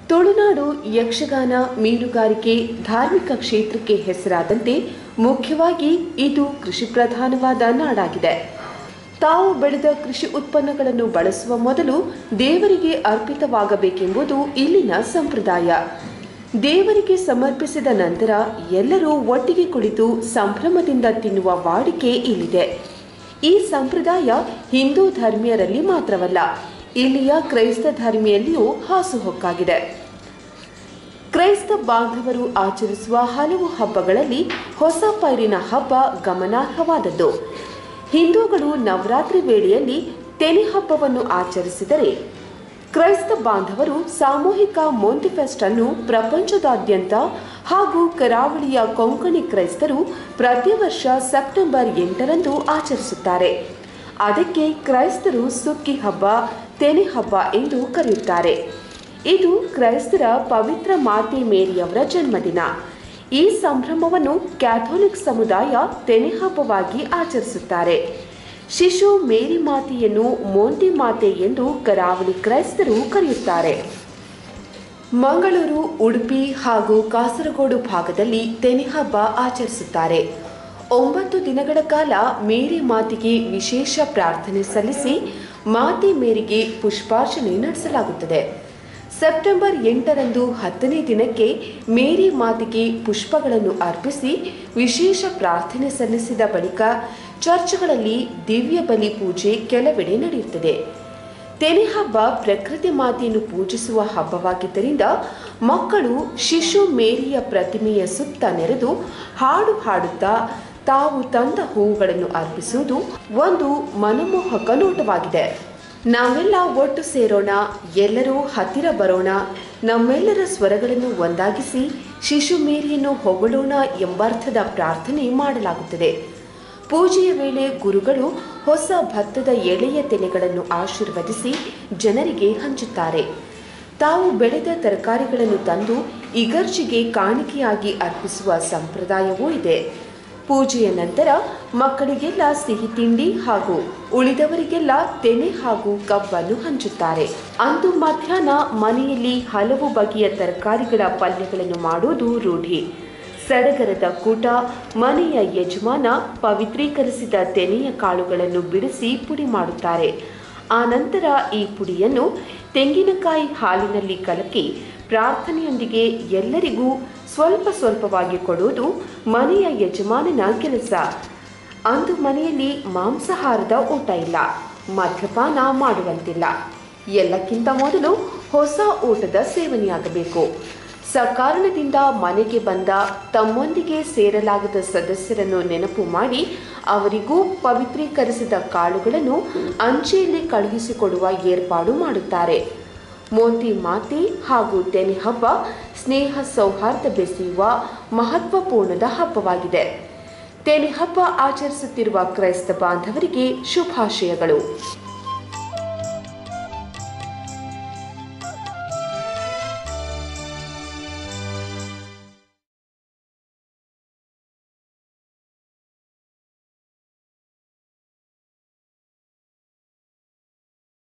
ತುಳುನಾಡು ಯಕ್ಷಗಾನ ಮೀನುಗಾರಿಕೆ ಧಾರ್ಮಿಕ ಕ್ಷೇತ್ರಕ್ಕೆ ಹೆಸರಾದಂತೆ ಮುಖ್ಯವಾಗಿ ಇದು ಕೃಷಿ ಪ್ರಧಾನವಾದ ನಾಡಾಗಿದೆ ತಾವು ಬೆಳೆದ ಕೃಷಿ ಉತ್ಪನ್ನಗಳನ್ನು ಬಳಸುವ ಮೊದಲು ದೇವರಿಗೆ ಅರ್ಪಿತವಾಗಬೇಕೆಂಬುದು ಇಲ್ಲಿನ ಸಂಪ್ರದಾಯ ದೇವರಿಗೆ ಸಮರ್ಪಿಸಿದ ನಂತರ ಎಲ್ಲರೂ ಒಟ್ಟಿಗೆ ಕುಳಿತು ಸಂಭ್ರಮದಿಂದ ತಿನ್ನುವ ವಾಡಿಕೆ ಇಲ್ಲಿದೆ ಈ ಸಂಪ್ರದಾಯ ಹಿಂದೂ ಧರ್ಮೀಯರಲ್ಲಿ ಮಾತ್ರವಲ್ಲ ಇಲ್ಲಿಯ ಕ್ರೈಸ್ತ ಧರ್ಮಿಯಲ್ಲಿಯೂ ಹಾಸುಹೊಕ್ಕಾಗಿದೆ ಕ್ರೈಸ್ತ ಬಾಂಧವರು ಆಚರಿಸುವ ಹಲವು ಹಬ್ಬಗಳಲ್ಲಿ ಹೊಸ ಪೈರಿನ ಹಬ್ಬ ಗಮನಾರ್ಹವಾದದ್ದು ಹಿಂದೂಗಳು ನವರಾತ್ರಿ ವೇಳೆಯಲ್ಲಿ ತೆನೆ ಹಬ್ಬವನ್ನು ಆಚರಿಸಿದರೆ ಕ್ರೈಸ್ತ ಬಾಂಧವರು ಸಾಮೂಹಿಕ ಮೋಂತಿಫೆಸ್ಟ್ ಅನ್ನು ಪ್ರಪಂಚದಾದ್ಯಂತ ಹಾಗೂ ಕರಾವಳಿಯ ಕೊಂಕಣಿ ಕ್ರೈಸ್ತರು ಪ್ರತಿ ವರ್ಷ ಸೆಪ್ಟೆಂಬರ್ ಎಂಟರಂದು ಆಚರಿಸುತ್ತಾರೆ ಅದಕ್ಕೆ ಕ್ರೈಸ್ತರು ಸುಗ್ಗಿ ಹಬ್ಬ ತೆನೆ ಹಬ್ಬ ಎಂದು ಕರೆಯುತ್ತಾರೆ ಇದು ಕ್ರೈಸ್ತರ ಪವಿತ್ರ ಮಾತೆ ಮೇರಿಯವರ ಜನ್ಮದಿನ ಈ ಸಂಭ್ರಮವನ್ನು ಕ್ಯಾಥೋಲಿಕ್ ಸಮುದಾಯ ತೆನೆ ಹಬ್ಬವಾಗಿ ಆಚರಿಸುತ್ತಾರೆ ಶಿಶು ಮೇರಿ ಮಾತೆಯನ್ನು ಮೋಂತಿ ಮಾತೆ ಎಂದು ಕರಾವಳಿ ಕ್ರೈಸ್ತರು ಕರೆಯುತ್ತಾರೆ ಮಂಗಳೂರು ಉಡುಪಿ ಹಾಗೂ ಕಾಸರಗೋಡು ಭಾಗದಲ್ಲಿ ತೆನೆ ಹಬ್ಬ ಆಚರಿಸುತ್ತಾರೆ ಒಂಬತ್ತು ದಿನಗಳ ಕಾಲ ಮೇರಿ ಮಾತೆಗೆ ವಿಶೇಷ ಪ್ರಾರ್ಥನೆ ಸಲ್ಲಿಸಿ ಮಾತೆ ಮೇರಿಗೆ ಪುಷ್ಪಾರ್ಚನೆ ನಡೆಸಲಾಗುತ್ತದೆ ಸೆಪ್ಟೆಂಬರ್ ಎಂಟರಂದು ಹತ್ತನೇ ದಿನಕ್ಕೆ ಮೇರಿ ಮಾತೆಗೆ ಪುಷ್ಪಗಳನ್ನು ಅರ್ಪಿಸಿ ವಿಶೇಷ ಪ್ರಾರ್ಥನೆ ಸಲ್ಲಿಸಿದ ಬಳಿಕ ಚರ್ಚ್ಗಳಲ್ಲಿ ದಿವ್ಯ ಬಲಿ ಪೂಜೆ ಕೆಲವೆಡೆ ನಡೆಯುತ್ತದೆ ತೆನೆ ಹಬ್ಬ ಪ್ರಕೃತಿ ಮಾತೆಯನ್ನು ಪೂಜಿಸುವ ಹಬ್ಬವಾಗಿದ್ದರಿಂದ ಮಕ್ಕಳು ಶಿಶು ಮೇರಿಯ ಪ್ರತಿಮೆಯ ಸುತ್ತ ನೆರೆದು ಹಾಡು ಹಾಡುತ್ತಾ ತಾವು ತಂದ ಹೂವುಗಳನ್ನು ಅರ್ಪಿಸುವುದು ಒಂದು ಮನಮೋಹಕ ನೋಟವಾಗಿದೆ ನಾವೆಲ್ಲ ಒಟ್ಟು ಸೇರೋಣ ಎಲ್ಲರೂ ಹತ್ತಿರ ಬರೋಣ ನಮ್ಮೆಲ್ಲರ ಸ್ವರಗಳನ್ನು ಒಂದಾಗಿಸಿ ಶಿಶು ಮೇರಿಯನ್ನು ಹೊಗಳೋಣ ಎಂಬರ್ಥದ ಪ್ರಾರ್ಥನೆ ಮಾಡಲಾಗುತ್ತದೆ ಪೂಜೆಯ ವೇಳೆ ಗುರುಗಳು ಹೊಸ ಭತ್ತದ ಎಳೆಯ ತೆನೆಗಳನ್ನು ಆಶೀರ್ವದಿಸಿ ಜನರಿಗೆ ಹಂಚುತ್ತಾರೆ ತಾವು ಬೆಳೆದ ತರಕಾರಿಗಳನ್ನು ತಂದು ಇಗರ್ಜಿಗೆ ಕಾಣಿಕೆಯಾಗಿ ಅರ್ಪಿಸುವ ಸಂಪ್ರದಾಯವೂ ಇದೆ ಪೂಜೆಯ ನಂತರ ಮಕ್ಕಳಿಗೆಲ್ಲ ಸಿಹಿ ತಿಂಡಿ ಹಾಗೂ ಉಳಿದವರಿಗೆಲ್ಲ ತೆನೆ ಹಾಗೂ ಕಬ್ಬನ್ನು ಹಂಚುತ್ತಾರೆ ಅಂದು ಮಧ್ಯಾಹ್ನ ಮನೆಯಲ್ಲಿ ಹಲವು ಬಗೆಯ ತರಕಾರಿಗಳ ಪಲ್ಯಗಳನ್ನು ಮಾಡುವುದು ರೂಢಿ ಸಡಗರದ ಕೂಟ ಮನೆಯ ಯಜಮಾನ ಪವಿತ್ರೀಕರಿಸಿದ ತೆನೆಯ ಕಾಳುಗಳನ್ನು ಬಿಡಿಸಿ ಪುಡಿ ಮಾಡುತ್ತಾರೆ ಆ ನಂತರ ಈ ಪುಡಿಯನ್ನು ತೆಂಗಿನಕಾಯಿ ಹಾಲಿನಲ್ಲಿ ಕಲಕಿ ಪ್ರಾರ್ಥನೆಯೊಂದಿಗೆ ಎಲ್ಲರಿಗೂ ಸ್ವಲ್ಪ ಸ್ವಲ್ಪವಾಗಿ ಕೊಡುವುದು ಮನೆಯ ಯಜಮಾನನ ಕೆಲಸ ಅಂದು ಮನೆಯಲ್ಲಿ ಮಾಂಸಾಹಾರದ ಊಟ ಇಲ್ಲ ಮದ್ಯಪಾನ ಮಾಡುವಂತಿಲ್ಲ ಎಲ್ಲಕ್ಕಿಂತ ಮೊದಲು ಹೊಸ ಊಟದ ಸೇವನೆಯಾಗಬೇಕು ಸಕಾರಣದಿಂದ ಮನೆಗೆ ಬಂದ ತಮ್ಮೊಂದಿಗೆ ಸೇರಲಾಗದ ಸದಸ್ಯರನ್ನು ನೆನಪು ಮಾಡಿ ಅವರಿಗೂ ಪವಿತ್ರೀಕರಿಸಿದ ಕಾಳುಗಳನ್ನು ಅಂಚೆಯಲ್ಲಿ ಕಳುಹಿಸಿಕೊಡುವ ಏರ್ಪಾಡು ಮಾಡುತ್ತಾರೆ ಮೋತಿ ಮಾತೆ ಹಾಗೂ ತೆನೆ ಹಬ್ಬ ಸ್ನೇಹ ಸೌಹಾರ್ದ ಬೆಸೆಯುವ ಮಹತ್ವಪೂರ್ಣದ ಹಬ್ಬವಾಗಿದೆ ತೆನೆ ಹಬ್ಬ ಆಚರಿಸುತ್ತಿರುವ ಕ್ರೈಸ್ತ ಬಾಂಧವರಿಗೆ ಶುಭಾಶಯಗಳು